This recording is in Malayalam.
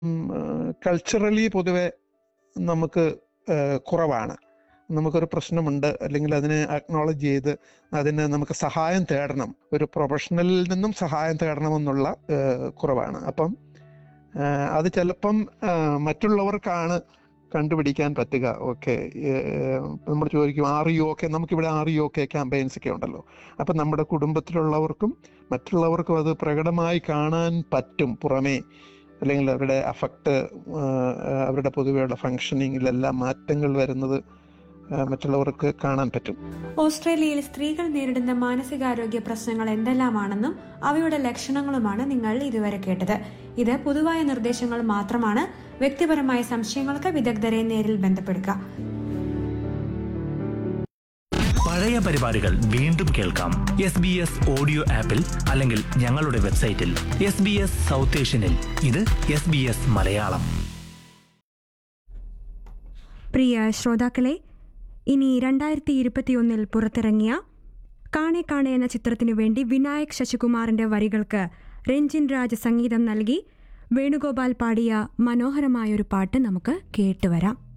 കൾച്ചറലി പൊതുവെ നമുക്ക് ഏഹ്, കുറവാണ് നമുക്കൊരു പ്രശ്നമുണ്ട് അല്ലെങ്കിൽ അതിനെ അക്നോളജ് ചെയ്ത് അതിന് നമുക്ക് സഹായം തേടണം ഒരു പ്രൊഫഷണലിൽ നിന്നും സഹായം തേടണമെന്നുള്ള ഏഹ്, കുറവാണ് അപ്പം ഏഹ്, അത് ചിലപ്പം ഏഹ്, മറ്റുള്ളവർക്കാണ് കണ്ടുപിടിക്കാൻ പറ്റുക ഓക്കെ നമ്മൾ ചോദിക്കും ആർ യു ഓക്കെ നമുക്കിവിടെ ആർ യു ഓക്കെ ക്യാമ്പയിൻസ് ഒക്കെ ഉണ്ടല്ലോ അപ്പം നമ്മുടെ കുടുംബത്തിലുള്ളവർക്കും മറ്റുള്ളവർക്കും അത് പ്രകടമായി കാണാൻ പറ്റും പുറമേ അല്ലെങ്കിൽ അവരുടെ അഫക്റ്റ് അവരുടെ പൊതുവെയുള്ള ഫങ്ഷനിങ്ങിലെല്ലാം മാറ്റങ്ങൾ വരുന്നത് ആ, മറ്റുള്ളവർക്ക് കാണാൻ പറ്റും ഓസ്ട്രേലിയയിൽ സ്ത്രീകൾ നേരിടുന്ന മാനസികാരോഗ്യ പ്രശ്നങ്ങൾ എന്തെല്ലാമാണെന്നും അവയുടെ ലക്ഷണങ്ങളുമാണ് നിങ്ങൾ ഇതുവരെ കേട്ടത് ഇത് പൊതുവായ നിർദ്ദേശങ്ങൾ മാത്രമാണ് വ്യക്തിപരമായ സംശയങ്ങൾക്ക് വിദഗ്ധരെ നേരിൽ ബന്ധപ്പെടുക പഴയ പരിപാടികൾ വീണ്ടും കേൾക്കാം എസ് ബി എസ് ഓഡിയോ ആപ്പിൽ അല്ലെങ്കിൽ ഞങ്ങളുടെ വെബ്സൈറ്റിൽ എസ് ബി എസ് സൗത്ത് ഏഷ്യനിൽ ഇത് എസ് ബി എസ് മലയാളം പ്രിയ ശ്രോതാക്കളെ ഇനി രണ്ടായിരത്തി ഇരുപത്തിയൊന്നിൽ പുറത്തിറങ്ങിയ കാണെ കാണെ എന്ന ചിത്രത്തിനു വേണ്ടി വിനായക് ശശികുമാറിന്റെ വരികൾക്ക് രഞ്ജിൻ രാജ് സംഗീതം നൽകി വേണുഗോപാൽ പാടിയ മനോഹരമായൊരു പാട്ട് നമുക്ക് കേട്ടുവരാം